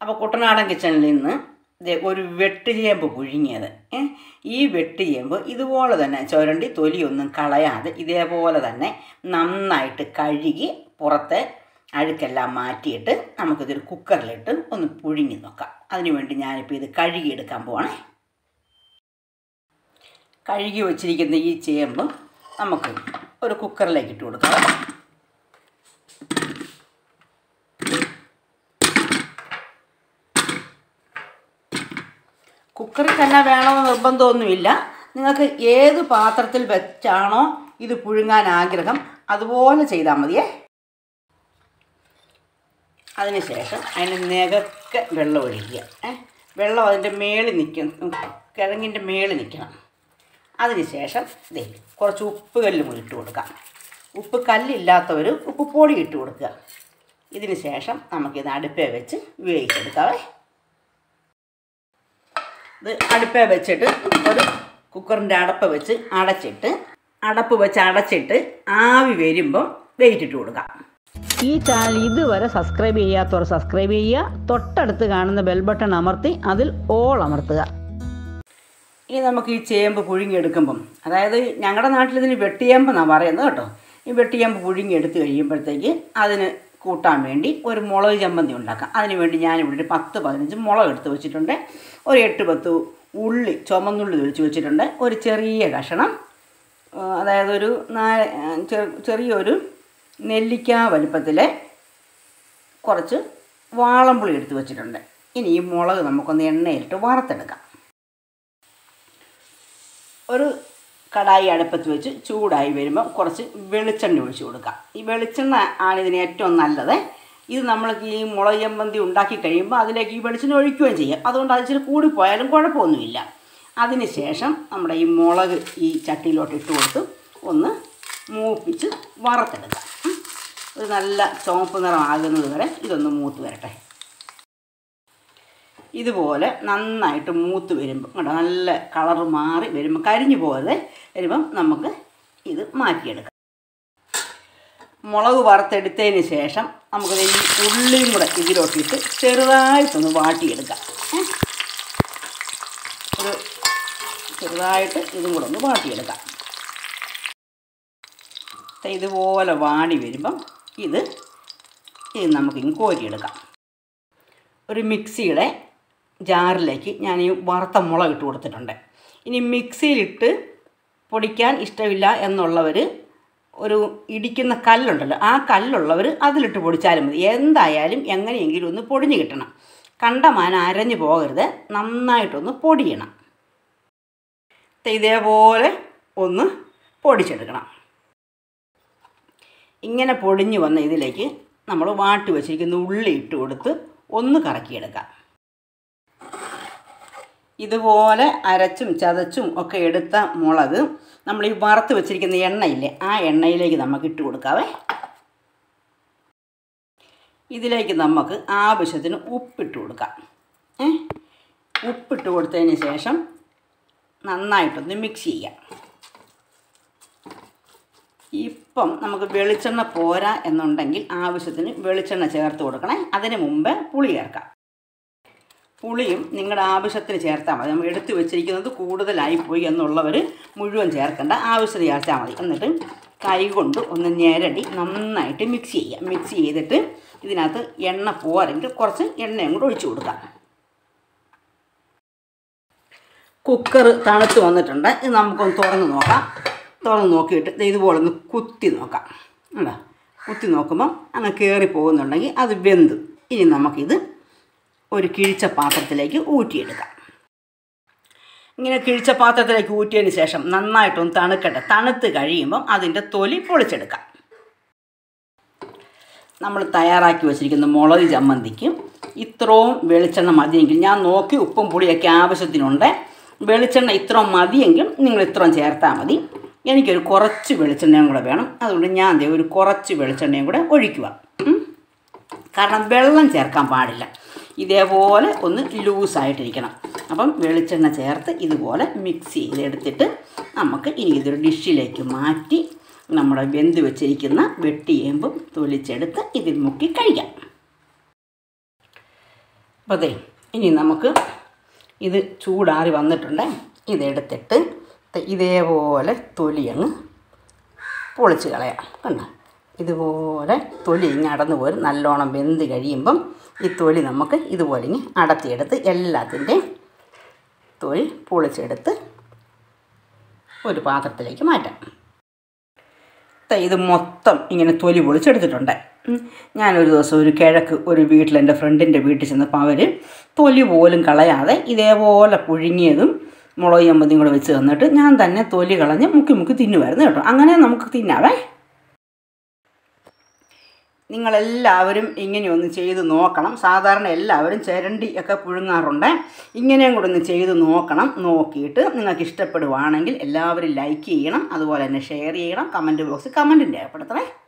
അപ്പോൾ കുട്ടനാടൻ കിച്ചണിൽ നിന്ന് ദേ ഒരു വെട്ടുചേമ്പ് പുഴുങ്ങിയത് ഏ? ഈ വെട്ടുചേമ്പ് ഇതുപോലെ തന്നെ ചുരണ്ടി തൊലിയൊന്നും കളയാതെ ഇതേപോലെ തന്നെ നന്നായിട്ട് കഴുകി പുറത്തെ അഴുക്കെല്ലാം മാറ്റിയിട്ട് നമുക്കിതൊരു കുക്കറിലിട്ട് ഒന്ന് പുഴുങ്ങി നോക്കാം അതിനുവേണ്ടി ഞാനിപ്പോൾ ഇത് കഴുകിയെടുക്കാൻ പോവാണേ കഴുകി വച്ചിരിക്കുന്ന ഈ ചേമ്പ് നമുക്ക് ഒരു കുക്കറിലേക്ക് ഇട്ട് കൊടുക്കാം കുക്കറിൽ തന്നെ വേണമെന്ന് നിർബന്ധമൊന്നുമില്ല നിങ്ങൾക്ക് ഏത് പാത്രത്തിൽ വെച്ചാണോ ഇത് പുഴുങ്ങാൻ ആഗ്രഹം അതുപോലെ ചെയ്താൽ മതിയേ അതിനുശേഷം അതിന് നികക്കെ വെള്ളം ഒഴിക്കുക ഏ വെള്ളം അതിൻ്റെ മേളിൽ നിൽക്കണം കിഴങ്ങിൻ്റെ മേളിൽ നിൽക്കണം അതിനുശേഷം ഇതേ കുറച്ച് ഉപ്പ് കല്ലും കൂടി ഇട്ട് കൊടുക്കാം ഉപ്പ് കല്ലില്ലാത്തവർ ഉപ്പ് പൊടി ഇട്ട് കൊടുക്കുക ഇതിന് ശേഷം നമുക്കിത് അടുപ്പേ വെച്ച് വേവിച്ചെടുക്കാവേ ഇത് അടുപ്പേ വെച്ചിട്ട് ഒരു കുക്കറിൻ്റെ അടപ്പ് വെച്ച് അടച്ചിട്ട് അടപ്പ് വെച്ച് അടച്ചിട്ട് ആവി വരുമ്പം വെയിറ്റ് ഇട്ട് കൊടുക്കാം ഈ ചാനൽ ഇതുവരെ സബ്സ്ക്രൈബ് ചെയ്യാത്തവർ സബ്സ്ക്രൈബ് ചെയ്യുക തൊട്ടടുത്ത് കാണുന്ന ബെൽ ബട്ടൺ അമർത്തി അതിൽ ഓൾ അമർത്തുക ഇനി നമുക്ക് ഈ ചേമ്പ് പുഴുങ്ങിയെടുക്കുമ്പം അതായത് ഞങ്ങളുടെ നാട്ടിൽ ഇതിന് വെട്ടിയേമ്പെന്നാണ് പറയുന്നത് കേട്ടോ ഈ വെട്ടിയേമ്പ് പുഴുങ്ങിയെടുത്ത് കഴിയുമ്പോഴത്തേക്ക് അതിന് കൂട്ടാൻ വേണ്ടി ഒരു മുളക് ചമ്മന്തി ഉണ്ടാക്കാം അതിന് വേണ്ടി ഞാനിവിടെ ഒരു പത്ത് പതിനഞ്ച് മുളക് എടുത്ത് വെച്ചിട്ടുണ്ട് ഒരു എട്ട് പത്ത് ഉള്ളി ചുമന്നുള്ളി തൊലിച്ച് വെച്ചിട്ടുണ്ട് ഒരു ചെറിയ കഷണം ആ, അതായത് ഒരു നാല് ചെറു- ചെറിയൊരു നെല്ലിക്ക വലുപ്പത്തിലെ കുറച്ച് വാളംപുളി എടുത്ത് വെച്ചിട്ടുണ്ട് ഇനി ഈ മുളക് നമുക്കൊന്ന് എണ്ണയിലിട്ട് വറുത്തെടുക്കാം ഒരു കടായി അടുപ്പത്ത് വെച്ച് ചൂടായി വരുമ്പോൾ കുറച്ച് വെളിച്ചെണ്ണ ഒഴിച്ച് കൊടുക്കാം ഈ വെളിച്ചെണ്ണ ആണ് ഇതിന് ഏറ്റവും നല്ലത് ഇത് നമ്മൾ ഈ മുളക് ചമ്മന്തി ഉണ്ടാക്കി കഴിയുമ്പോൾ അതിലേക്ക് ഈ വെളിച്ചെണ്ണ ഒഴിക്കുകയും ചെയ്യാം അതുകൊണ്ട് അത് ഇച്ചിരി കൂടിപ്പോയാലും കുഴപ്പമൊന്നുമില്ല അതിന് ശേഷം നമ്മുടെ ഈ മുളക് ഈ ചട്ടിയിലോട്ട് ഇട്ട് കൊടുത്ത് ഒന്ന് മൂപ്പിച്ച് വറുത്തെടുക്കാം ഉം. ഒരു നല്ല ചുവപ്പ് നിറം ആകുന്നത് വരെ ഇതൊന്ന് മൂത്ത് വരട്ടെ ഇതുപോലെ നന്നായിട്ട് മൂത്ത് വരുമ്പോൾ കേട്ടോ നല്ല കളർ മാറി വരുമ്പോൾ കരിഞ്ഞു പോകാതെ വരുമ്പം നമുക്ക് ഇത് മാറ്റിയെടുക്കാം മുളക് വറുത്തെടുത്തതിന് ശേഷം നമുക്ക് ഈ ഉള്ളിയും കൂടെ ഇതിലോട്ടിട്ട് ചെറുതായിട്ടൊന്ന് വാട്ടിയെടുക്കാം ഏ? ഒരു ചെറുതായിട്ട് ഇതും കൂടെ ഒന്ന് വാട്ടിയെടുക്കാം ദേ ഇതുപോലെ വാടി വരുമ്പം ഇത് ഇത് നമുക്കിങ്ങ് കോരിയെടുക്കാം ഒരു മിക്സിയുടെ ജാറിലേക്ക് ഞാൻ ഈ വറുത്ത മുളക് ഇട്ട് കൊടുത്തിട്ടുണ്ട് ഇനി മിക്സിയിലിട്ട് പൊടിക്കാൻ ഇഷ്ടമില്ല എന്നുള്ളവർ ഒരു ഇടിക്കുന്ന കല്ലുണ്ടല്ലോ ആ കല്ലുള്ളവർ അതിലിട്ട് പൊടിച്ചാലും മതി എന്തായാലും എങ്ങനെയെങ്കിലും ഒന്ന് പൊടിഞ്ഞ് കിട്ടണം കണ്ടമാനം അരഞ്ഞു പോകരുത് നന്നായിട്ടൊന്ന് പൊടിയണം ദേ ഇതേപോലെ ഒന്ന് പൊടിച്ചെടുക്കണം ഇങ്ങനെ പൊടിഞ്ഞു വന്ന ഇതിലേക്ക് നമ്മൾ വാട്ടി വെച്ചിരിക്കുന്ന ഉള്ളി ഇട്ട് കൊടുത്ത് ഒന്ന് കറക്കിയെടുക്കാം ഇതുപോലെ അരച്ചും ചതച്ചും ഒക്കെ എടുത്ത മുളക് നമ്മൾ ഈ വറുത്ത് വെച്ചിരിക്കുന്ന എണ്ണയില്ലേ ആ എണ്ണയിലേക്ക് നമുക്ക് ഇട്ട് കൊടുക്കാവേ ഇതിലേക്ക് നമുക്ക് ആവശ്യത്തിന് ഉപ്പിട്ട് കൊടുക്കാം ഏ ഉപ്പിട്ട് കൊടുത്തതിന് ശേഷം നന്നായിട്ടൊന്ന് മിക്സ് ചെയ്യാം ഇപ്പം നമുക്ക് വെളിച്ചെണ്ണ പോരാ എന്നുണ്ടെങ്കിൽ ആവശ്യത്തിന് വെളിച്ചെണ്ണ ചേർത്ത് കൊടുക്കണേ അതിന് മുമ്പ് പുളി ചേർക്കാം പുളിയും നിങ്ങളുടെ ആവശ്യത്തിന് ചേർത്താൽ മതി നമ്മൾ എടുത്തു വെച്ചിരിക്കുന്നത് കൂടുതലായിപ്പോയി എന്നുള്ളവർ മുഴുവൻ ചേർക്കേണ്ട ആവശ്യത്തിന് ചേർത്താൽ മതി എന്നിട്ട് കൈ കൊണ്ട് ഒന്ന് ഞെരടി നന്നായിട്ട് മിക്സ് ചെയ്യുക മിക്സ് ചെയ്തിട്ട് ഇതിനകത്ത് എണ്ണ പോരെങ്കിൽ കുറച്ച് എണ്ണയും കൂടെ ഒഴിച്ചു കൊടുക്കാം കുക്കർ തണുത്ത് വന്നിട്ടുണ്ട് ഇത് നമുക്കൊന്ന് തുറന്ന് നോക്കാം തുറന്ന് നോക്കിയിട്ട് ദേ ഇതുപോലെ ഒന്ന് കുത്തി നോക്കാം അല്ല കുത്തി നോക്കുമ്പം അങ്ങ് കയറി പോകുന്നുണ്ടെങ്കിൽ അത് വെന്തു ഇനി നമുക്കിത് ഒരു കിഴിച്ച പാത്രത്തിലേക്ക് ഊറ്റിയെടുക്കാം ഇങ്ങനെ കിഴിച്ച പാത്രത്തിലേക്ക് ഊറ്റിയതിന് ശേഷം നന്നായിട്ടൊന്ന് തണുക്കട്ടെ തണുത്ത് കഴിയുമ്പം അതിൻ്റെ തൊലി പൊളിച്ചെടുക്കാം നമ്മൾ തയ്യാറാക്കി വെച്ചിരിക്കുന്ന മുളക് ചമ്മന്തിക്ക് ഇത്രയും വെളിച്ചെണ്ണ മതിയെങ്കിൽ ഞാൻ നോക്കി ഉപ്പും പുളിയൊക്കെ ആവശ്യത്തിനുണ്ട് വെളിച്ചെണ്ണ ഇത്രയും മതിയെങ്കിൽ നിങ്ങൾ ഇത്രയും ചേർത്താൽ മതി എനിക്കൊരു കുറച്ച് വെളിച്ചെണ്ണയും കൂടെ വേണം അതുകൊണ്ട് ഞാൻ ദേ ഒരു കുറച്ച് വെളിച്ചെണ്ണയും കൂടെ ഒഴിക്കുക ഉം. കാരണം വെള്ളം ചേർക്കാൻ പാടില്ല ഇതേപോലെ ഒന്ന് ലൂസായിട്ടിരിക്കണം അപ്പം വെളിച്ചെണ്ണ ചേർത്ത് ഇതുപോലെ മിക്സ് ചെയ്തെടുത്തിട്ട് നമുക്ക് ഇനി ഇതൊരു ഡിഷിലേക്ക് മാറ്റി നമ്മുടെ വെന്ത് വെച്ചിരിക്കുന്ന വെട്ടിയേമ്പും തൊലിച്ചെടുത്ത് ഇതിൽ മുക്കി കഴിക്കാം അപ്പോൾ അതെ ഇനി നമുക്ക് ഇത് ചൂടാറി വന്നിട്ടുണ്ട് ഇതെടുത്തിട്ട് ദേ ഇതേപോലെ തൊലി അങ്ങ് പൊളിച്ച് കളയാം കണ്ടോ ഇതുപോലെ തൊലി ഇങ്ങ് അടന്നു പോരും നല്ലോണം വെന്ത് കഴിയുമ്പം ഈ തൊലി നമുക്ക് ഇതുപോലെ ഇങ്ങ് അടത്തിയെടുത്ത് എല്ലാത്തിൻ്റെയും തൊലി പൊളിച്ചെടുത്ത് ഒരു പാത്രത്തിലേക്ക് മാറ്റാം ദേ ഇത് മൊത്തം ഇങ്ങനെ തൊലി പൊളിച്ചെടുത്തിട്ടുണ്ട് ഉം. ഞാനൊരു ദിവസം ഒരു കിഴക്ക് ഒരു വീട്ടിൽ എൻ്റെ ഫ്രണ്ടിൻ്റെ വീട്ടിൽ ചെന്നപ്പോൾ അവർ തൊലി പോലും കളയാതെ ഇതേപോലെ പുഴുങ്ങിയതും മുളക് ചമ്മന്തിയും കൂടെ വെച്ച് തന്നിട്ട് ഞാൻ തന്നെ തൊലി കളഞ്ഞ് മുക്കി മുക്കി തിന്നുമായിരുന്നു കേട്ടോ അങ്ങനെ നമുക്ക് തിന്നാവേ നിങ്ങളെല്ലാവരും ഇങ്ങനെ ഒന്ന് ചെയ്ത് നോക്കണം സാധാരണ എല്ലാവരും ചിരണ്ടി ഒക്കെ പുഴുങ്ങാറുണ്ട് ഇങ്ങനെയും കൂടെ ഒന്ന് ചെയ്ത് നോക്കണം നോക്കിയിട്ട് നിങ്ങൾക്ക് ഇഷ്ടപ്പെടുവാണെങ്കിൽ എല്ലാവരും ലൈക്ക് ചെയ്യണം അതുപോലെ തന്നെ ഷെയർ ചെയ്യണം കമൻറ്റ് ബോക്സിൽ കമൻറ്റും രേഖപ്പെടുത്തണേ